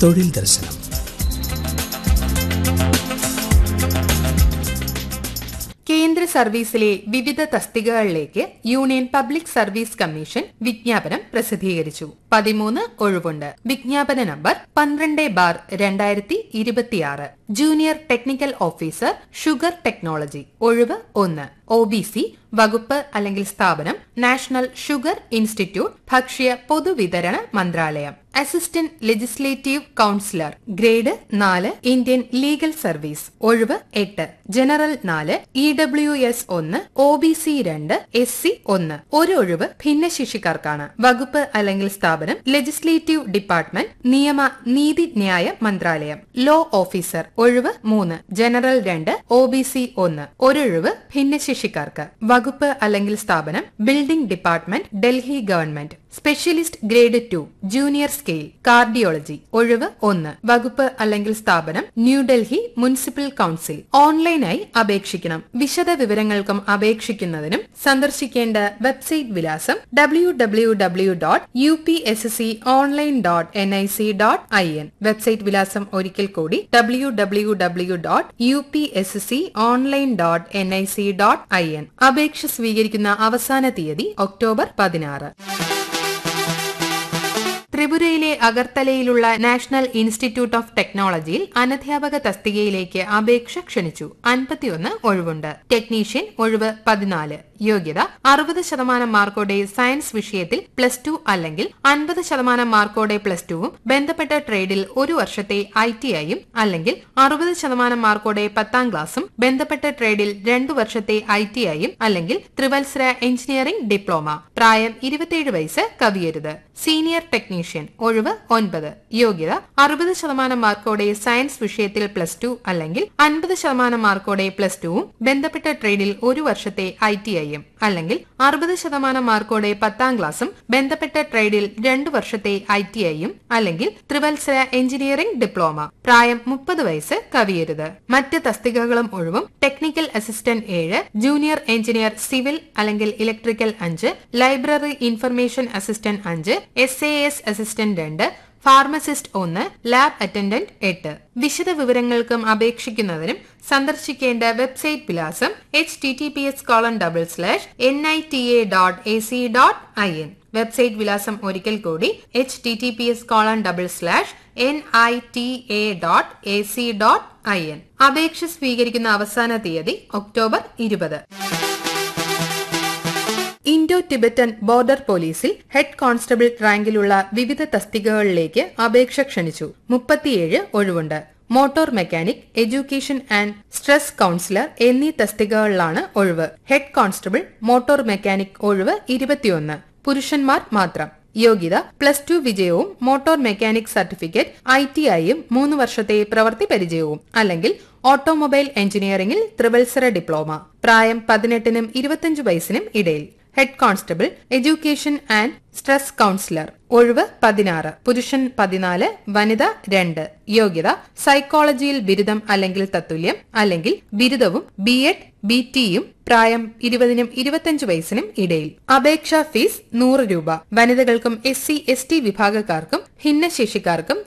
തൊഴിൽ ദർശനം കേന്ദ്ര സർവീസിലെ വിവിധ തസ്തികകളിലേക്ക് യൂണിയൻ പബ്ലിക് സർവീസ് കമ്മീഷൻ വിജ്ഞാപനം പ്രസിദ്ധീകരിച്ചു പതിമൂന്ന് ഒഴിവുണ്ട് വിജ്ഞാപന നമ്പർ പന്ത്രണ്ട് ബാർ രണ്ടായിരത്തി ഇരുപത്തിയാറ് junior technical officer sugar technology ഒഴിവ് ഒന്ന് ഒ ബി സി വകുപ്പ് അല്ലെങ്കിൽ സ്ഥാപനം നാഷണൽ ഷുഗർ ഇൻസ്റ്റിറ്റ്യൂട്ട് ഭക്ഷ്യ പൊതുവിതരണ മന്ത്രാലയം അസിസ്റ്റന്റ് ലെജിസ്ലേറ്റീവ് കൌൺസിലർ ഗ്രേഡ് നാല് ഇന്ത്യൻ ലീഗൽ സർവീസ് ഒഴിവ് എട്ട് ജനറൽ നാല് ഇ ഡബ്ല്യു എസ് ഒന്ന് ഒ ബി സി രണ്ട് എസ് സി ഒന്ന് ഒരു ഒഴിവ് ഭിന്നശേഷിക്കാർക്കാണ് വകുപ്പ് അല്ലെങ്കിൽ സ്ഥാപനം ലെജിസ്ലേറ്റീവ് ഡിപ്പാർട്ട്മെന്റ് നിയമ നീതിന്യായ മന്ത്രാലയം ലോ ഓഫീസർ ഒഴിവ് മൂന്ന് ജനറൽ രണ്ട് ഒ ബി സി ഒന്ന് ഒരൊഴിവ് ഭിന്നശേഷിക്കാർക്ക് വകുപ്പ് അല്ലെങ്കിൽ സ്ഥാപനം building department Delhi government specialist grade two junior scale cardiology ഒഴിവ് ഒന്ന് വകുപ്പ് അല്ലെങ്കിൽ സ്ഥാപനം ന്യൂഡൽഹി മുനിസിപ്പൽ കൌൺസിൽ ഓൺലൈനായി അപേക്ഷിക്കണം വിശദ വിവരങ്ങൾക്കും അപേക്ഷിക്കുന്നതിനും സന്ദർശിക്കേണ്ട വെബ്സൈറ്റ് വിലാസം W W W dot U P S S C online dot N I C dot I N website വിലാസം ഒരിക്കൽ കൂടി W W W dot U P S S C online dot N I C dot I N അപേക്ഷ സ്വീകരിക്കുന്ന അവസാന തീയതി October പതിനാറ് ത്രിപുരയിലെ അഗർത്തലയിലുള്ള national institute of ടെക്നോളജിയിൽ അനധ്യാപക തസ്തികയിലേക്ക് അപേക്ഷ ക്ഷണിച്ചു അൻപത്തിയൊന്ന് ഒഴിവുണ്ട് ടെക്നീഷ്യൻ ഒഴിവ് പതിനാല് യോഗ്യത അറുപത് ശതമാനം മാർക്കോടെ സയൻസ് വിഷയത്തിൽ പ്ലസ് ടു അല്ലെങ്കിൽ അൻപത് ശതമാനം മാർക്കോടെ പ്ലസ് ടുവും ബന്ധപ്പെട്ട ട്രേഡിൽ ഒരു വർഷത്തെ ഐ ടി ഐയും അല്ലെങ്കിൽ അറുപത് ശതമാനം മാർക്കോടെ പത്താം ക്ലാസും ബന്ധപ്പെട്ട ട്രേഡിൽ രണ്ടു വർഷത്തെ ഐ ടി ഐയും അല്ലെങ്കിൽ ത്രിവത്സര എഞ്ചിനീയറിംഗ് ഡിപ്ലോമ പ്രായം ഇരുപത്തിയേഴ് വയസ്സ് കവിയരുത് സീനിയർ ടെക്നീഷ്യൻ ഒഴിവ് ഒൻപത് യോഗ്യത അറുപത് ശതമാനം മാർക്കോടെ സയൻസ് വിഷയത്തിൽ പ്ലസ് ടു അല്ലെങ്കിൽ അൻപത് ശതമാനം മാർക്കോടെ പ്ലസ് ടുവും ബന്ധപ്പെട്ട ട്രേഡിൽ ഒരു വർഷത്തെ ഐ ടി ഐയും അല്ലെങ്കിൽ അറുപത് ശതമാനം മാർക്കോടെ പത്താം ക്ലാസും ബന്ധപ്പെട്ട ട്രേഡിൽ രണ്ടു വർഷത്തെ ഐ ടി ഐയും അല്ലെങ്കിൽ ത്രിവത്സര എഞ്ചിനീയറിംഗ് ഡിപ്ലോമ പ്രായം മുപ്പത് വയസ്സ് കവിയരുത് മറ്റ് തസ്തികകളും ഒഴിവും ടെക്നിക്കൽ അസിസ്റ്റന്റ് ഏഴ് ജൂനിയർ എഞ്ചിനീയർ സിവിൽ അല്ലെങ്കിൽ ഇലക്ട്രിക്കൽ അഞ്ച് ലൈബ്രറി ഇൻഫർമേഷൻ അസിസ്റ്റന്റ് അഞ്ച് എസ് എ എസ് അസിസ്റ്റന്റ് രണ്ട് ഫാർമസിസ്റ്റ് ഒന്ന് ലാബ് അറ്റൻഡന്റ് എട്ട് വിശദ വിവരങ്ങൾക്കും അപേക്ഷിക്കുന്നതിനും സന്ദർശിക്കേണ്ട വെബ്സൈറ്റ് വിലാസം H T T P S colon double slash N I T A dot A C dot I N website വിലാസം ഒരിക്കൽ കൂടി H T T P S colon double slash N I T A dot A C dot I N അപേക്ഷ സ്വീകരിക്കുന്ന അവസാന തീയതി October ഇരുപത് Indo Tibetan border പോലീസിൽ head constable റാങ്കിലുള്ള വിവിധ തസ്തികകളിലേക്ക് അപേക്ഷ ക്ഷണിച്ചു മുപ്പത്തിയേഴ് ഒഴിവുണ്ട് motor mechanic education and stress counsellor എന്നീ തസ്തികകളിലാണ് ഒഴിവ് ഹെഡ് കോൺസ്റ്റബിൾ മോട്ടോർ മെക്കാനിക് ഒഴിവ് ഇരുപത്തിയൊന്ന് പുരുഷന്മാർ മാത്രം യോഗ്യത പ്ലസ് ടു വിജയവും motor mechanic certificate I T ഐയും മൂന്ന് വർഷത്തെ പ്രവൃത്തി പരിചയവും അല്ലെങ്കിൽ ഓട്ടോമൊബൈൽ എഞ്ചിനീയറിംഗിൽ ത്രിവത്സര ഡിപ്ലോമ പ്രായം പതിനെട്ടിനും ഇരുപത്തിയഞ്ച് വയസ്സിനും ഇടയിൽ head constable education and stress counsellor ഒഴിവ് പതിനാറ് പുരുഷൻ പതിനാല് വനിത രണ്ട് യോഗ്യത സൈക്കോളജിയിൽ ബിരുദം അല്ലെങ്കിൽ തത്തുല്യം അല്ലെങ്കിൽ ബിരുദവും ബി എഡ് ബി ടിയും പ്രായം ഇരുപതിനും ഇരുപത്തിയഞ്ച് വയസ്സിനും ഇടയിൽ അപേക്ഷാ ഫീസ് നൂറ് രൂപ വനിതകൾക്കും എസ് സി എസ് ടി വിഭാഗക്കാർക്കും ഭിന്നശേഷിക്കാർക്കും